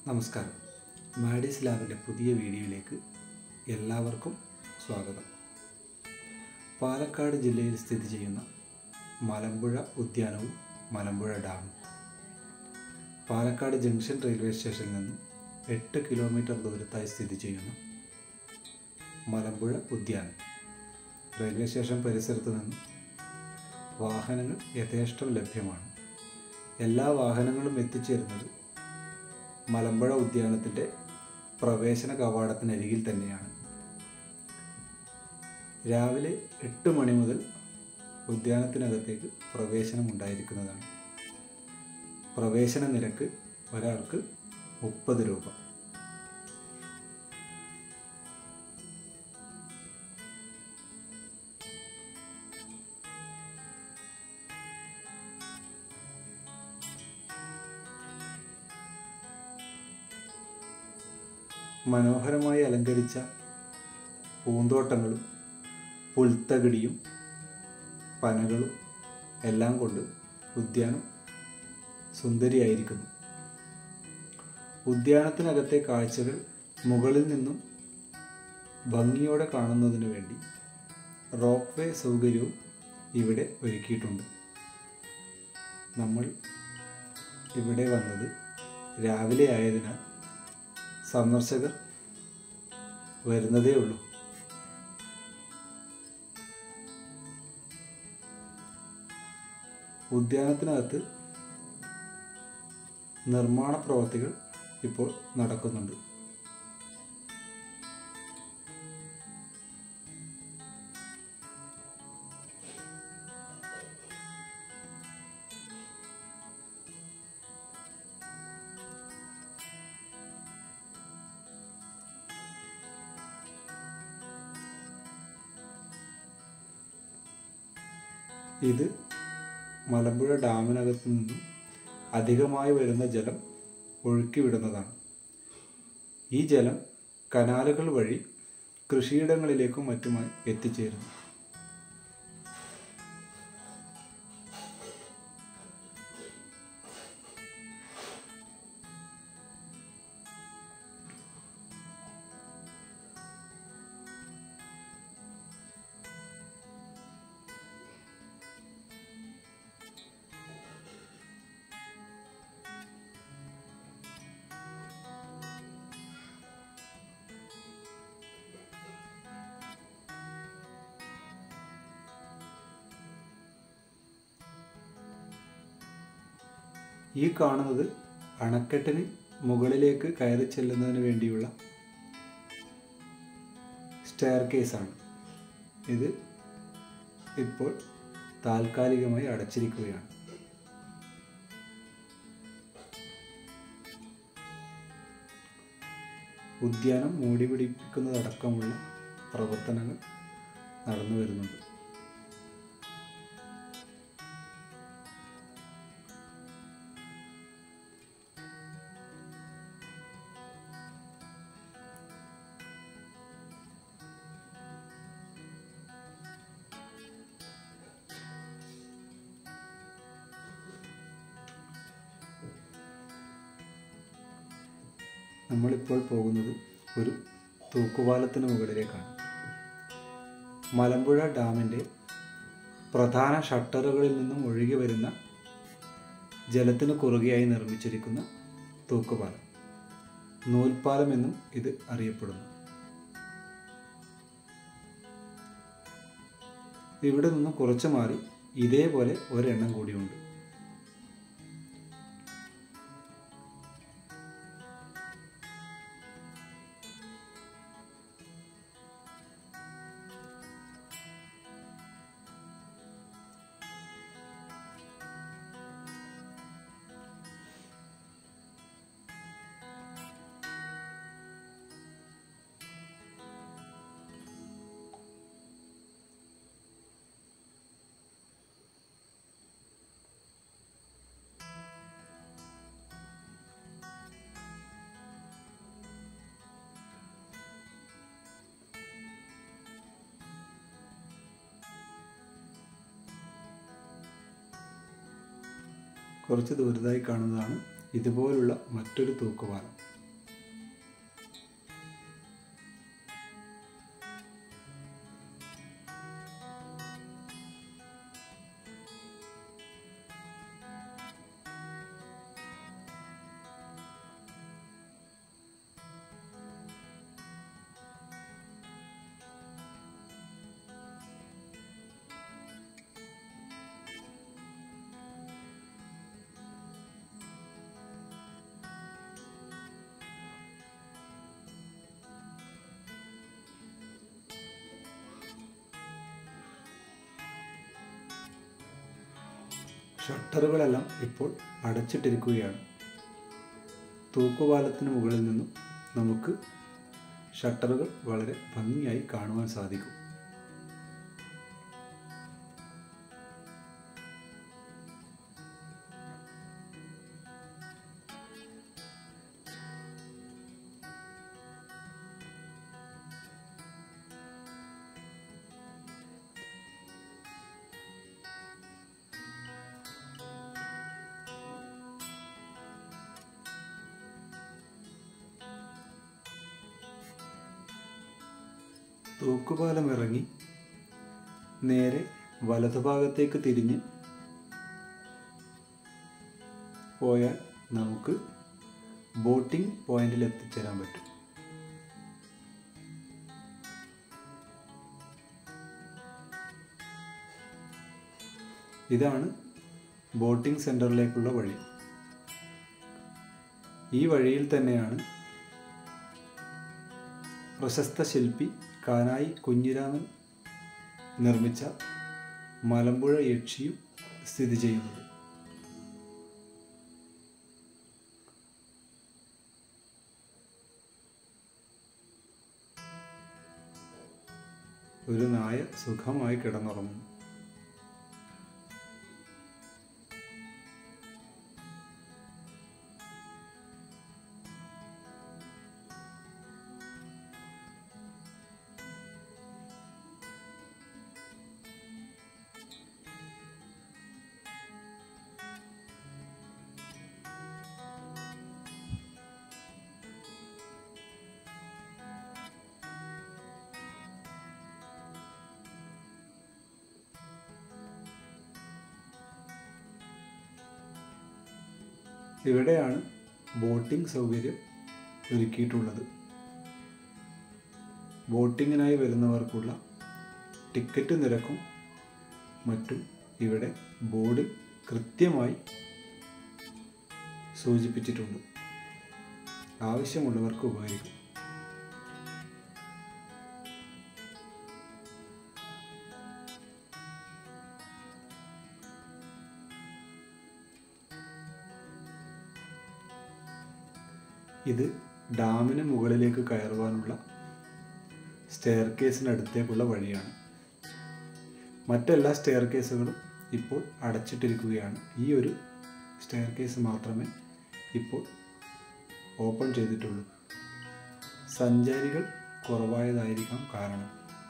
നമസ്കാരം മാഡീസ് ലാബിൻ്റെ പുതിയ വീഡിയോയിലേക്ക് എല്ലാവർക്കും സ്വാഗതം പാലക്കാട് ജില്ലയിൽ സ്ഥിതി ചെയ്യുന്ന മലമ്പുഴ ഉദ്യാനവും മലമ്പുഴ ഡാമും പാലക്കാട് ജംഗ്ഷൻ റെയിൽവേ സ്റ്റേഷനിൽ നിന്നും എട്ട് കിലോമീറ്റർ ദൂരത്തായി സ്ഥിതി ചെയ്യുന്ന മലമ്പുഴ ഉദ്യാനം റെയിൽവേ സ്റ്റേഷൻ പരിസരത്ത് നിന്നും വാഹനങ്ങൾ യഥേഷ്ടം ലഭ്യമാണ് എല്ലാ വാഹനങ്ങളും എത്തിച്ചേരുന്നത് മലമ്പുഴ ഉദ്യാനത്തിൻ്റെ പ്രവേശന കവാടത്തിനരികിൽ തന്നെയാണ് രാവിലെ എട്ട് മണി മുതൽ ഉദ്യാനത്തിനകത്തേക്ക് പ്രവേശനം ഉണ്ടായിരിക്കുന്നതാണ് പ്രവേശന നിരക്ക് ഒരാൾക്ക് മുപ്പത് രൂപ മനോഹരമായി അലങ്കരിച്ച പൂന്തോട്ടങ്ങളും പുൽത്തകിടിയും പനകളും എല്ലാം കൊണ്ട് ഉദ്യാനം സുന്ദരിയായിരിക്കുന്നു ഉദ്യാനത്തിനകത്തെ കാഴ്ചകൾ മുകളിൽ നിന്നും ഭംഗിയോടെ കാണുന്നതിന് വേണ്ടി റോപ്പ് വേ സൗകര്യവും ഇവിടെ ഒരുക്കിയിട്ടുണ്ട് നമ്മൾ ഇവിടെ വന്നത് രാവിലെ ആയതിനാൽ സന്ദർശകർ വരുന്നതേ ഉള്ളൂ ഉദ്യാനത്തിനകത്ത് നിർമ്മാണ പ്രവർത്തികൾ ഇപ്പോൾ നടക്കുന്നുണ്ട് ഇത് മലമ്പുഴ ഡാമിനകത്തു നിന്നും അധികമായി വരുന്ന ജലം ഒഴുക്കിവിടുന്നതാണ് ഈ ജലം കനാലുകൾ വഴി കൃഷിയിടങ്ങളിലേക്കും മറ്റുമായി എത്തിച്ചേരുന്നു ഈ കാണുന്നത് അണക്കെട്ടിന് മുകളിലേക്ക് കയറി ചെല്ലുന്നതിന് വേണ്ടിയുള്ള സ്റ്റെയർ കേസാണ് ഇത് ഇപ്പോൾ താൽക്കാലികമായി അടച്ചിരിക്കുകയാണ് ഉദ്യാനം മൂടി പിടിപ്പിക്കുന്നതടക്കമുള്ള പ്രവർത്തനങ്ങൾ നടന്നു വരുന്നുണ്ട് നമ്മളിപ്പോൾ പോകുന്നത് ഒരു തൂക്കുപാലത്തിന് മുകളിലേക്കാണ് മലമ്പുഴ ഡാമിൻ്റെ പ്രധാന ഷട്ടറുകളിൽ നിന്നും ഒഴുകി വരുന്ന ജലത്തിന് കുറുകെയായി നിർമ്മിച്ചിരിക്കുന്ന തൂക്കുപാലം നൂൽപ്പാലം എന്നും ഇത് അറിയപ്പെടുന്നു ഇവിടെ നിന്നും കുറച്ച് മാറി ഇതേപോലെ ഒരെണ്ണം കൂടിയുണ്ട് കുറച്ച് ദൂരത്തായി കാണുന്നതാണ് ഇതുപോലുള്ള മറ്റൊരു തൂക്കുപാലം ഷട്ടറുകളെല്ലാം ഇപ്പോൾ അടച്ചിട്ടിരിക്കുകയാണ് തൂക്കുപാലത്തിന് മുകളിൽ നിന്നും നമുക്ക് ഷട്ടറുകൾ വളരെ ഭംഗിയായി കാണുവാൻ സാധിക്കും തൂക്കുപാലം ഇറങ്ങി നേരെ വലതുഭാഗത്തേക്ക് തിരിഞ്ഞ് പോയാൽ നമുക്ക് ബോട്ടിംഗ് പോയിന്റിൽ എത്തിച്ചേരാൻ പറ്റും ഇതാണ് ബോട്ടിംഗ് സെൻറ്ററിലേക്കുള്ള വഴി ഈ വഴിയിൽ തന്നെയാണ് പ്രശസ്ത ശില്പി കാനായി കുഞ്ഞിരാമൻ നിർമ്മിച്ച മലമ്പുഴ യക്ഷിയും സ്ഥിതി ചെയ്യുന്നത് ഒരു നായ സുഖമായി കിടന്നുറങ്ങുന്നു ഇവിടെയാണ് ബോട്ടിംഗ് സൗകര്യം ഒരുക്കിയിട്ടുള്ളത് ബോട്ടിങ്ങിനായി വരുന്നവർക്കുള്ള ടിക്കറ്റ് നിരക്കും മറ്റും ഇവിടെ ബോർഡിൽ കൃത്യമായി സൂചിപ്പിച്ചിട്ടുണ്ട് ആവശ്യമുള്ളവർക്ക് ഉപകരിക്കും ഇത് ഡാമിന് മുകളിലേക്ക് കയറുവാനുള്ള സ്റ്റെയർ കേസിനടുത്തേക്കുള്ള വഴിയാണ് മറ്റെല്ലാ സ്റ്റെയർ കേസുകളും ഇപ്പോൾ അടച്ചിട്ടിരിക്കുകയാണ് ഈ ഒരു സ്റ്റെയർ കേസ് മാത്രമേ ഇപ്പോൾ ഓപ്പൺ ചെയ്തിട്ടുള്ളൂ സഞ്ചാരികൾ കുറവായതായിരിക്കാം കാരണം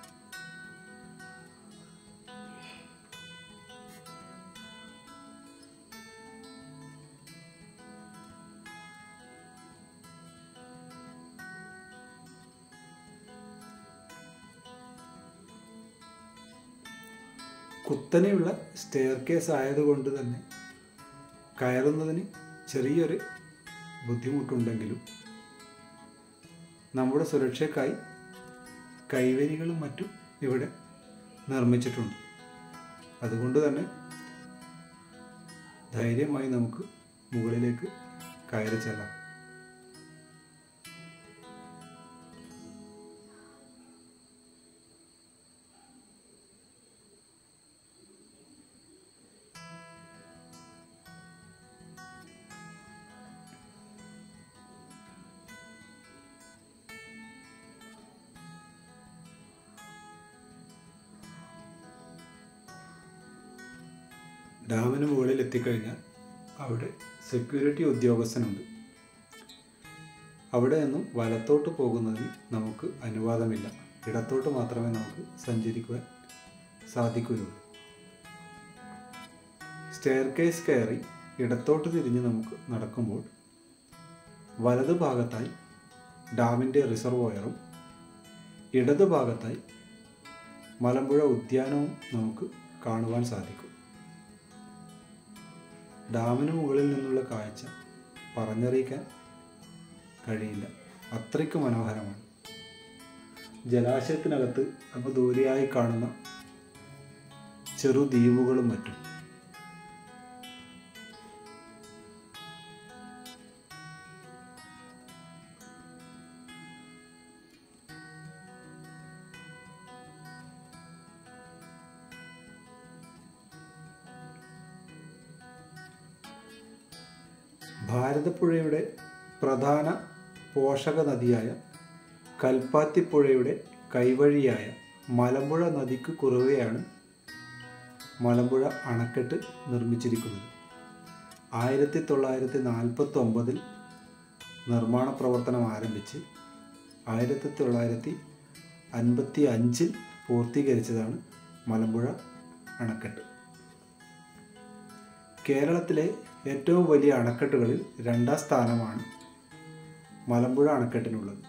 കുത്തനെയുള്ള സ്റ്റെയർ കേസ് ആയതുകൊണ്ട് തന്നെ കയറുന്നതിന് ചെറിയൊരു ബുദ്ധിമുട്ടുണ്ടെങ്കിലും നമ്മുടെ സുരക്ഷയ്ക്കായി കൈവരികളും മറ്റും ഇവിടെ നിർമ്മിച്ചിട്ടുണ്ട് അതുകൊണ്ട് തന്നെ ധൈര്യമായി നമുക്ക് മുകളിലേക്ക് കയറി ചെല്ലാം ഡാമിന് മുകളിൽ എത്തിക്കഴിഞ്ഞാൽ അവിടെ സെക്യൂരിറ്റി ഉദ്യോഗസ്ഥനുണ്ട് അവിടെ നിന്നും വലത്തോട്ട് പോകുന്നതിന് നമുക്ക് അനുവാദമില്ല ഇടത്തോട്ട് മാത്രമേ നമുക്ക് സഞ്ചരിക്കുവാൻ സാധിക്കുകയുള്ളൂ സ്റ്റെയർ കേസ് കയറി ഇടത്തോട്ട് തിരിഞ്ഞ് നമുക്ക് നടക്കുമ്പോൾ വലതു ഭാഗത്തായി ഡാമിൻ്റെ റിസർവോയറും ഇടതു ഭാഗത്തായി മലമ്പുഴ ഉദ്യാനവും നമുക്ക് കാണുവാൻ സാധിക്കും ഡാമിന് മുകളിൽ നിന്നുള്ള കാഴ്ച പറഞ്ഞറിയിക്കാൻ കഴിയില്ല അത്രയ്ക്ക് മനോഹരമാണ് ജലാശയത്തിനകത്ത് അങ്ങ് ദൂരെയായി കാണുന്ന ചെറു ദ്വീപുകളും മറ്റും ഭാരതപ്പുഴയുടെ പ്രധാന പോഷക നദിയായ കൽപ്പാത്തിപ്പുഴയുടെ കൈവഴിയായ മലമ്പുഴ നദിക്ക് കുറുകെയാണ് മലമ്പുഴ അണക്കെട്ട് നിർമ്മിച്ചിരിക്കുന്നത് ആയിരത്തി തൊള്ളായിരത്തി നാൽപ്പത്തി ഒമ്പതിൽ നിർമ്മാണ പ്രവർത്തനം ആരംഭിച്ച് ആയിരത്തി തൊള്ളായിരത്തി അൻപത്തി അഞ്ചിൽ പൂർത്തീകരിച്ചതാണ് മലമ്പുഴ അണക്കെട്ട് കേരളത്തിലെ ഏറ്റവും വലിയ അണക്കെട്ടുകളിൽ രണ്ടാം സ്ഥാനമാണ് മലമ്പുഴ അണക്കെട്ടിനുള്ളത്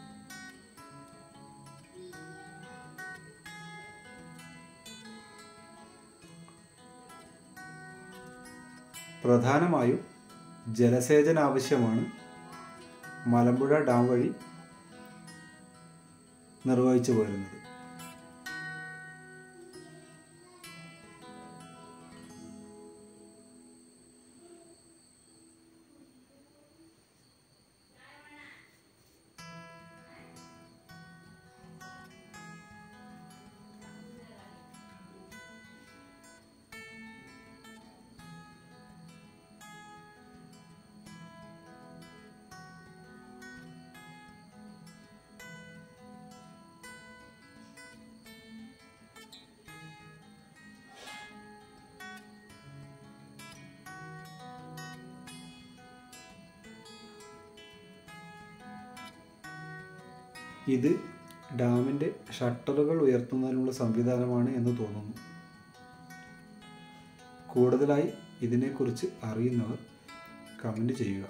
പ്രധാനമായും ജലസേചന ആവശ്യമാണ് മലമ്പുഴ ഡാം വഴി നിർവഹിച്ചു പോരുന്നത് ഇത് ഡാമിൻ്റെ ഷട്ടറുകൾ ഉയർത്തുന്നതിനുള്ള സംവിധാനമാണ് എന്ന് തോന്നുന്നു കൂടുതലായി ഇതിനെക്കുറിച്ച് അറിയുന്നവർ കമൻറ്റ് ചെയ്യുക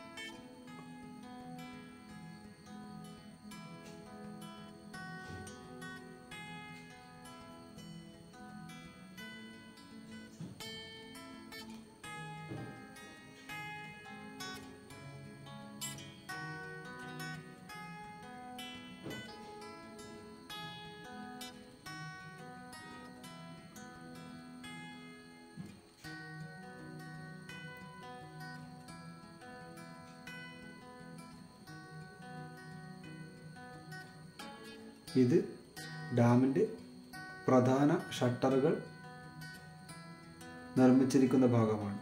ഇത് ഡാമിൻ്റെ പ്രധാന ഷട്ടറുകൾ നിർമ്മിച്ചിരിക്കുന്ന ഭാഗമാണ്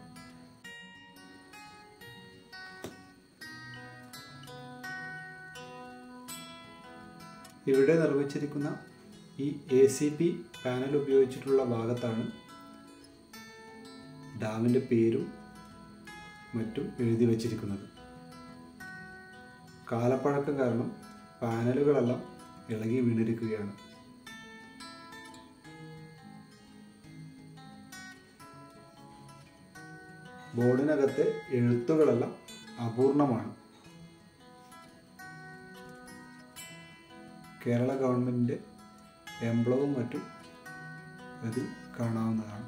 ഇവിടെ നിർമ്മിച്ചിരിക്കുന്ന ഈ എ സി പി പാനൽ ഉപയോഗിച്ചിട്ടുള്ള ഭാഗത്താണ് ഡാമിൻ്റെ പേരും മറ്റും എഴുതി വച്ചിരിക്കുന്നത് കാലപ്പഴക്കം കാരണം പാനലുകളെല്ലാം ഇളകി വീണിരിക്കുകയാണ് ബോർഡിനകത്തെ എഴുത്തുകളെല്ലാം അപൂർണമാണ് കേരള ഗവൺമെൻറ്റിൻ്റെ എംബ്ലവും മറ്റും ഇതിൽ കാണാവുന്നതാണ്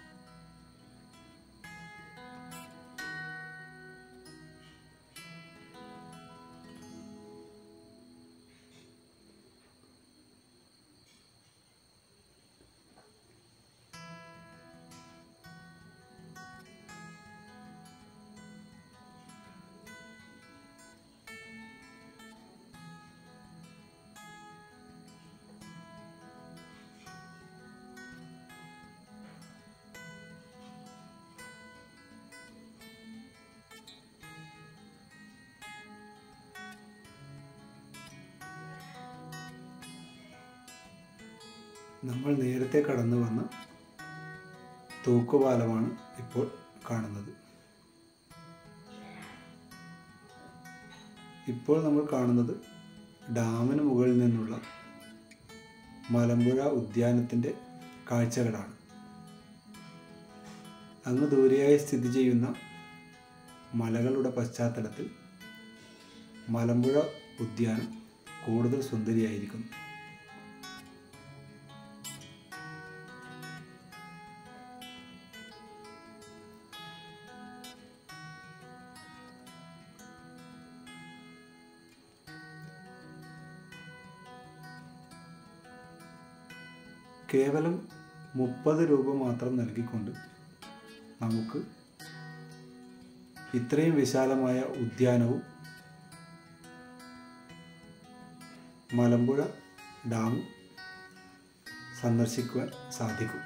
നമ്മൾ നേരത്തെ കടന്നു വന്ന തൂക്കുപാലമാണ് ഇപ്പോൾ കാണുന്നത് ഇപ്പോൾ നമ്മൾ കാണുന്നത് ഡാമിന് മുകളിൽ നിന്നുള്ള മലമ്പുഴ ഉദ്യാനത്തിൻ്റെ കാഴ്ചകളാണ് അങ്ങ് ദൂരെയായി സ്ഥിതി ചെയ്യുന്ന മലകളുടെ പശ്ചാത്തലത്തിൽ മലമ്പുഴ ഉദ്യാനം കൂടുതൽ സുന്ദരിയായിരിക്കുന്നു കേവലം മുപ്പത് രൂപ മാത്രം നൽകിക്കൊണ്ട് നമുക്ക് ഇത്രയും വിശാലമായ ഉദ്യാനവും മലമ്പുഴ ഡാം സന്ദർശിക്കുവാൻ സാധിക്കും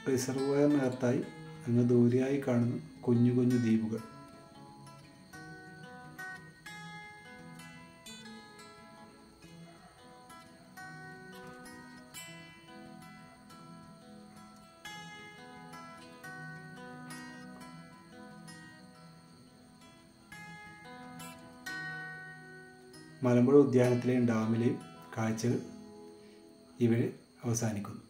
റിസർവോയറിനകത്തായി അങ്ങ് ദൂരെയായി കാണുന്ന കുഞ്ഞു കുഞ്ഞു ദ്വീപുകൾ മലമ്പുഴ ഉദ്യാനത്തിലെയും ഡാമിലെയും കാഴ്ചകൾ ഇവിടെ അവസാനിക്കുന്നു